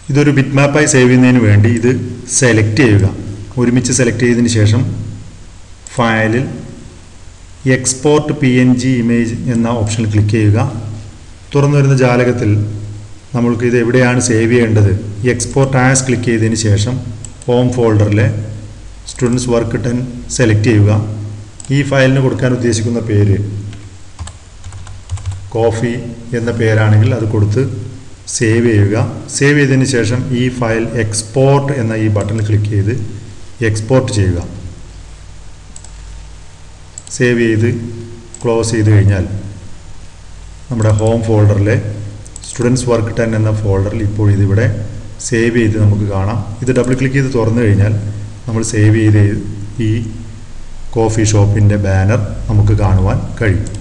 ഇതൊരു bit മാപ്പായി save ചെയ്യുന്നതിന് വേണ്ടി ഇത് സെലക്ട് ചെയ്യുക ഒരുമിച്ച് സെലക്ട് ചെയ്തതിന് ശേഷം ഫയലിൽ export P N G image എന്ന ഓപ്ഷനിൽ ക്ലിക്ക് ചെയ്യുക തുറന്നു വരുന്ന ജാലകത്തിൽ നമ്മൾക്ക് ഇത് എവിടെയാണ് സേവ് ചെയ്യേണ്ടത് ഈ എക്സ്പോർട്ട് ആസ് ക്ലിക്ക് ചെയ്തതിന് ശേഷം ഹോം ഫോൾഡറിലെ സ്റ്റുഡൻസ് വർക്ക് ടെൻ സെലക്ട് ചെയ്യുക ഈ ഫയലിന് കൊടുക്കാൻ ഉദ്ദേശിക്കുന്ന പേര് കോഫി എന്ന പേരാണെങ്കിൽ അത് കൊടുത്ത് സേവ് ചെയ്യുക സേവ് ചെയ്തതിന് ശേഷം ഈ ഫയൽ എക്സ്പോർട്ട് എന്ന ഈ ബട്ടണിൽ ക്ലിക്ക് ചെയ്ത് എക്സ്പോർട്ട് ചെയ്യുക സേവ് ചെയ്ത് ക്ലോസ് ചെയ്ത് കഴിഞ്ഞാൽ നമ്മുടെ ഹോം ഫോൾഡറിലെ സ്റ്റുഡൻസ് വർക്ക് ടെൻ എന്ന ഫോൾഡറിൽ ഇപ്പോൾ ഇതിവിടെ സേവ് ചെയ്ത് നമുക്ക് കാണാം ഇത് ഡബിൾ ക്ലിക്ക് ചെയ്ത് തുറന്നു കഴിഞ്ഞാൽ നമ്മൾ സേവ് ചെയ്ത് ഈ കോഫി ഷോപ്പിൻ്റെ ബാനർ നമുക്ക് കാണുവാൻ കഴിയും